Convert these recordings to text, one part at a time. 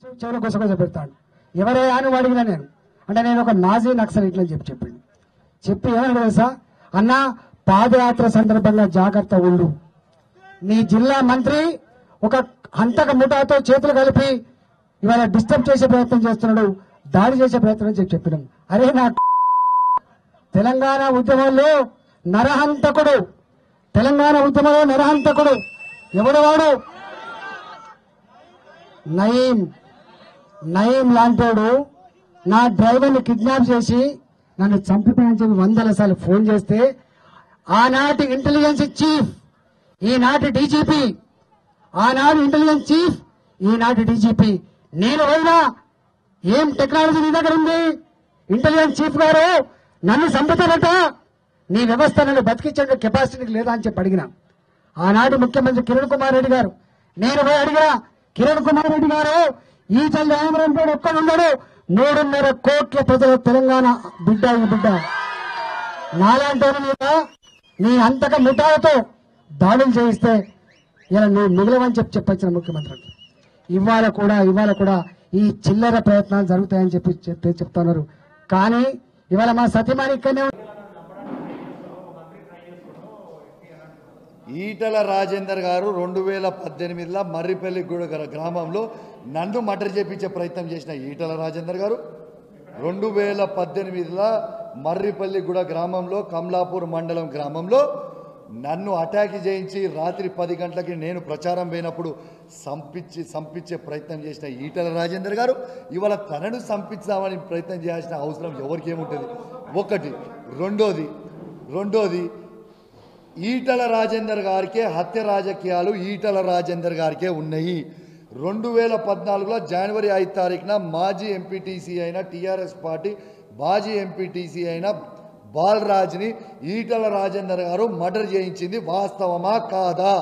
చెవులు గుసగుస పెడతాడు ఎవరే అని అడిగినా నేను అంటే నేను ఒక నాజీ నక్సల్ ఇట్లని చెప్పి చెప్పిండు చెప్పి ఏమని తెలుసా అన్నా పాదయాత్ర సందర్భంగా జాగ్రత్త ఉండు నీ జిల్లా మంత్రి ఒక హంతక ముఠాతో చేతులు కలిపి ఇవాళ డిస్టర్బ్ చేసే ప్రయత్నం చేస్తున్నాడు దాడి చేసే ప్రయత్నం చెప్పి చెప్పినాం అరే నా తెలంగాణ ఉద్యమంలో నరహంతకుడు తెలంగాణ ఉద్యమంలో నరహంతకుడు ఎవడు వాడు నయీం నయీం లాంటోడు నా డ్రైవర్ని కిడ్నాప్ చేసి నన్ను చంపుతానని చెప్పి వందల సార్లు ఫోన్ చేస్తే ఆనాటి ఇంటెలిజెన్స్ చీఫ్ ఈనాటి డీజీపీ ఆనాడు ఇంటెలిజెన్స్ చీఫ్ ఈనాటి డీజీపీ నేను పోయినా ఏం టెక్నాలజీ నీ దగ్గర ఉంది ఇంటెలిజెన్స్ చీఫ్ గారు నన్ను చంపుతారట నీ వ్యవస్థ నన్ను బతికించే కెపాసిటీ లేదా అని చెప్పి అడిగిన ఆనాడు ముఖ్యమంత్రి కిరణ్ కుమార్ రెడ్డి గారు నేను పోయి అడిగా కిరణ్ కుమార్ రెడ్డి గారు ఈ చల్లి ఆమరంతో ఒక్కడున్నాడు మూడున్నర కోట్ల ప్రజల తెలంగాణ బిడ్డ ఈ బిడ్డ నాలాంటి మీద నీ అంతక ముఠాలతో దాడులు చేయిస్తే ఇలా నువ్వు మిగిలవని చెప్పి చెప్పొచ్చిన ముఖ్యమంత్రి ఇవాళ కూడా ఇవాళ కూడా ఈ చిల్లర ప్రయత్నాలు జరుగుతాయని చెప్పి చెప్తే చెప్తున్నారు కానీ ఇవాళ మా సతీమణి ఇక్కడనే ఉంది. ఈటల రాజేందర్ గారు రెండు వేల పద్దెనిమిదిలో మర్రిపల్లి గూడ గ్ర- గ్రామంలో నన్ను మర్డర్ చేపించే ప్రయత్నం చేసిన ఈటల రాజేందర్ గారు రెండు వేల పద్దెనిమిదిలో మర్రిపల్లి గూడ గ్రామంలో కమలాపూర్ మండలం గ్రామంలో నన్ను అటాక్ చేయించి రాత్రి పది గంటలకి నేను ప్రచారం పోయినప్పుడు సంపించి సంపించే ప్రయత్నం చేసిన ఈటల రాజేందర్ గారు ఇవాళ తనను సంపించామని ప్రయత్నం చేయాల్సిన అవసరం ఎవరికి ఏముంటుంది ఒకటి రెండోది రెండోది ఈటల రాజేందర్ గారికే హత్య రాజకీయాలు ఈటల రాజేందర్ గారికే ఉన్నాయి రెండు వేల పద్నాలుగులో జనవరి ఐదు తారీఖున మాజీ ఎంపీటీసీ అయిన టీఆర్ఎస్ పార్టీ మాజీ ఎంపీటీసీ అయిన బాలరాజ్ని ఈటల రాజేందర్ గారు మర్డర్ చేయించింది వాస్తవమా కాదా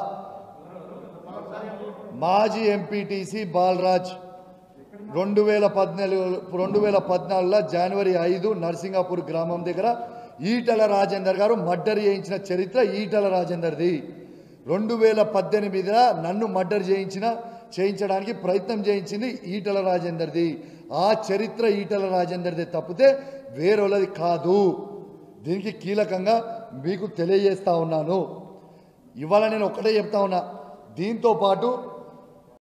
మాజీ ఎంపీటీసీ బాలరాజ్ రెండు వేల పద్నాలుగు రెండు వేల పద్నాలుగులో జనవరి ఐదు నర్సింగాపూర్ గ్రామం దగ్గర ఈటల రాజేందర్ గారు మర్డర్ చేయించిన చరిత్ర ఈటల రాజేందర్ది రెండు వేల పద్దెనిమిదిలో నన్ను మర్డర్ చేయించిన చేయించడానికి ప్రయత్నం చేయించింది ఈటల రాజేందర్ది ఆ చరిత్ర ఈటల రాజేందర్ది తప్పితే వేరొలది కాదు దీనికి కీలకంగా మీకు తెలియజేస్తా ఉన్నాను ఇవాళ నేను ఒక్కటే చెప్తా ఉన్నా దీంతో పాటు